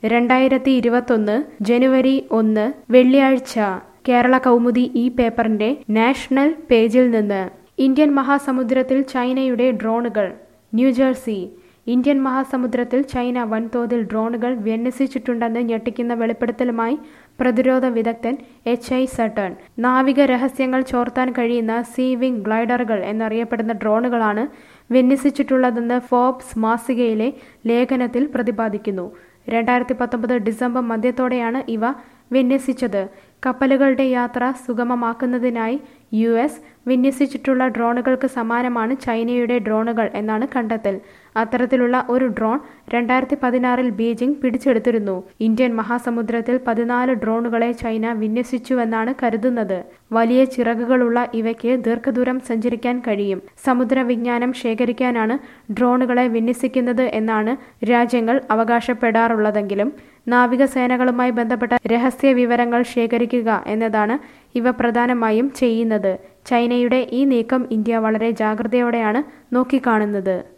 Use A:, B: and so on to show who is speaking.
A: രണ്ടായിരത്തി ഇരുപത്തൊന്ന് ജനുവരി ഒന്ന് വെള്ളിയാഴ്ച കേരള കൗമുദി ഈ പേപ്പറിന്റെ നാഷണൽ പേജിൽ നിന്ന് ഇന്ത്യൻ മഹാസമുദ്രത്തിൽ ചൈനയുടെ ഡ്രോണുകൾ ന്യൂജേഴ്സി ഇന്ത്യൻ മഹാസമുദ്രത്തിൽ ചൈന വൻതോതിൽ ഡ്രോണുകൾ വിന്യസിച്ചിട്ടുണ്ടെന്ന് ഞെട്ടിക്കുന്ന വെളിപ്പെടുത്തലുമായി പ്രതിരോധ വിദഗ്ധൻ എച്ച് ഐ സട്ടൺ നാവിക രഹസ്യങ്ങൾ ചോർത്താൻ കഴിയുന്ന സീ വിംഗ് ഗ്ലൈഡറുകൾ എന്നറിയപ്പെടുന്ന ഡ്രോണുകളാണ് വിന്യസിച്ചിട്ടുള്ളതെന്ന് ഫോബ്സ് മാസികയിലെ ലേഖനത്തിൽ പ്രതിപാദിക്കുന്നു രണ്ടായിരത്തി പത്തൊമ്പത് ഡിസംബർ മധ്യത്തോടെയാണ് ഇവ വിന്യസിച്ചത് കപ്പലുകളുടെ യാത്ര സുഗമമാക്കുന്നതിനായി യു എസ് വിന്യസിച്ചിട്ടുള്ള ഡ്രോണുകൾക്ക് സമാനമാണ് ചൈനയുടെ ഡ്രോണുകൾ എന്നാണ് കണ്ടെത്തൽ അത്തരത്തിലുള്ള ഒരു ഡ്രോൺ രണ്ടായിരത്തി പതിനാറിൽ ബീജിംഗ് പിടിച്ചെടുത്തിരുന്നു ഇന്ത്യൻ മഹാസമുദ്രത്തിൽ പതിനാല് ഡ്രോണുകളെ ചൈന വിന്യസിച്ചുവെന്നാണ് കരുതുന്നത് വലിയ ചിറകുകളുള്ള ഇവയ്ക്ക് ദീർഘദൂരം സഞ്ചരിക്കാൻ കഴിയും സമുദ്ര വിജ്ഞാനം ശേഖരിക്കാനാണ് ഡ്രോണുകളെ വിന്യസിക്കുന്നത് എന്നാണ് രാജ്യങ്ങൾ അവകാശപ്പെടാറുള്ളതെങ്കിലും നാവികസേനകളുമായി ബന്ധപ്പെട്ട രഹസ്യ വിവരങ്ങൾ ശേഖരിക്കുക എന്നതാണ് ഇവ പ്രധാനമായും ചെയ്യുന്നത് ചൈനയുടെ ഈ നീക്കം ഇന്ത്യ വളരെ ജാഗ്രതയോടെയാണ് നോക്കിക്കാണുന്നത്